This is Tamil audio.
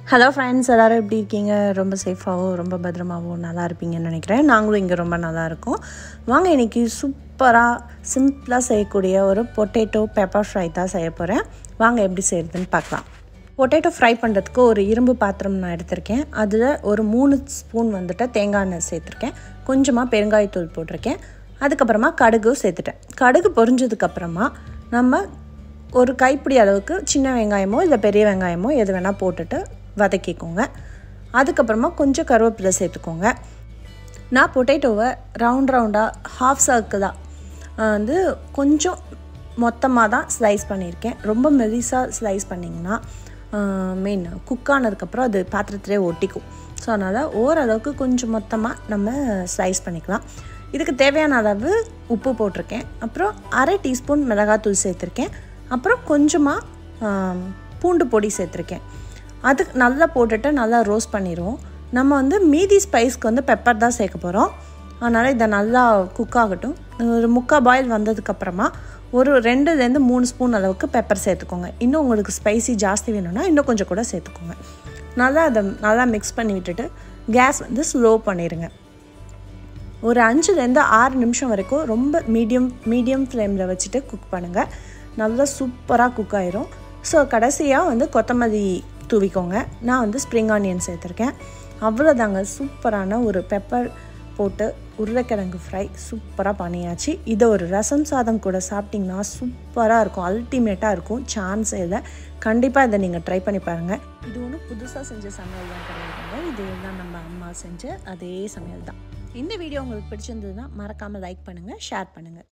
ஹலோ ஃப்ரெண்ட்ஸ் எல்லோரும் எப்படி இருக்கீங்க ரொம்ப சேஃபாகவும் ரொம்ப பத்திரமாகவும் நல்லா இருப்பீங்கன்னு நினைக்கிறேன் நாங்களும் இங்கே ரொம்ப நல்லா இருக்கோம் வாங்க இன்றைக்கி சூப்பராக சிம்பிளாக செய்யக்கூடிய ஒரு பொட்டேட்டோ பெப்பர் ஃப்ரை தான் செய்ய போகிறேன் வாங்க எப்படி செய்கிறதுன்னு பார்க்கலாம் பொட்டேட்டோ ஃப்ரை பண்ணுறதுக்கு ஒரு இரும்பு பாத்திரம் நான் எடுத்திருக்கேன் அதில் ஒரு மூணு ஸ்பூன் வந்துட்டு தேங்காய் எண்ணெய் சேர்த்துருக்கேன் கொஞ்சமாக பெருங்காயத்தூள் போட்டிருக்கேன் அதுக்கப்புறமா கடுகு சேர்த்துட்டேன் கடுகு பொரிஞ்சதுக்கப்புறமா நம்ம ஒரு கைப்பிடி அளவுக்கு சின்ன வெங்காயமோ இல்லை பெரிய வெங்காயமோ எது வேணால் போட்டுட்டு வதக்கிக்கோங்க அதுக்கப்புறமா கொஞ்சம் கருவேப்பிலை சேர்த்துக்கோங்க நான் பொட்டேட்டோவை ரவுண்ட் ரவுண்டாக ஹாஃப் சர்க்கிளாக வந்து கொஞ்சம் மொத்தமாக தான் ஸ்லைஸ் பண்ணியிருக்கேன் ரொம்ப மெலிசாக ஸ்லைஸ் பண்ணிங்கன்னா மீன் குக் ஆனதுக்கப்புறம் அது பாத்திரத்திலே ஒட்டிக்கும் ஸோ அதனால் ஓரளவுக்கு கொஞ்சம் மொத்தமாக நம்ம ஸ்லைஸ் பண்ணிக்கலாம் இதுக்கு தேவையான அளவு உப்பு போட்டிருக்கேன் அப்புறம் அரை டீஸ்பூன் மிளகாத்தூள் சேர்த்துருக்கேன் அப்புறம் கொஞ்சமாக பூண்டு பொடி சேர்த்துருக்கேன் அது நல்லா போட்டுட்டு நல்லா ரோஸ்ட் பண்ணிடுவோம் நம்ம வந்து மீதி ஸ்பைஸ்க்கு வந்து பெப்பர் தான் சேர்க்க போகிறோம் அதனால் இதை நல்லா குக் ஆகட்டும் ஒரு முக்கால் பாயில் வந்ததுக்கப்புறமா ஒரு ரெண்டுலேருந்து மூணு ஸ்பூன் அளவுக்கு பெப்பர் சேர்த்துக்கோங்க இன்னும் உங்களுக்கு ஸ்பைசி ஜாஸ்தி வேணும்னா இன்னும் கொஞ்சம் கூட சேர்த்துக்கோங்க நல்லா அதை நல்லா மிக்ஸ் பண்ணி விட்டுட்டு கேஸ் வந்து ஸ்லோ பண்ணிடுங்க ஒரு அஞ்சுலேருந்து ஆறு நிமிஷம் வரைக்கும் ரொம்ப மீடியம் மீடியம் ஃப்ளேமில் வச்சுட்டு குக் பண்ணுங்கள் நல்லா சூப்பராக குக் ஆயிரும் ஸோ கடைசியாக வந்து கொத்தமல்லி தூவிக்கோங்க நான் வந்து ஸ்ப்ரிங் ஆனியன் சேர்த்துருக்கேன் அவ்வளோதாங்க சூப்பரான ஒரு பெப்பர் போட்டு உருளைக்கிழங்கு ஃப்ரை சூப்பராக பண்ணியாச்சு இதை ஒரு ரசம் சாதம் கூட சாப்பிட்டிங்கன்னா சூப்பராக இருக்கும் அல்டிமேட்டாக இருக்கும் சான்ஸே இல்லை கண்டிப்பாக இதை நீங்கள் ட்ரை பண்ணி பாருங்கள் இது ஒன்றும் புதுசாக செஞ்ச சமையல் தான் கிடையாதுங்க இது தான் நம்ம அம்மா செஞ்ச அதே சமையல் தான் இந்த வீடியோ உங்களுக்கு பிடிச்சிருந்ததுன்னா மறக்காமல் லைக் பண்ணுங்கள் ஷேர் பண்ணுங்கள்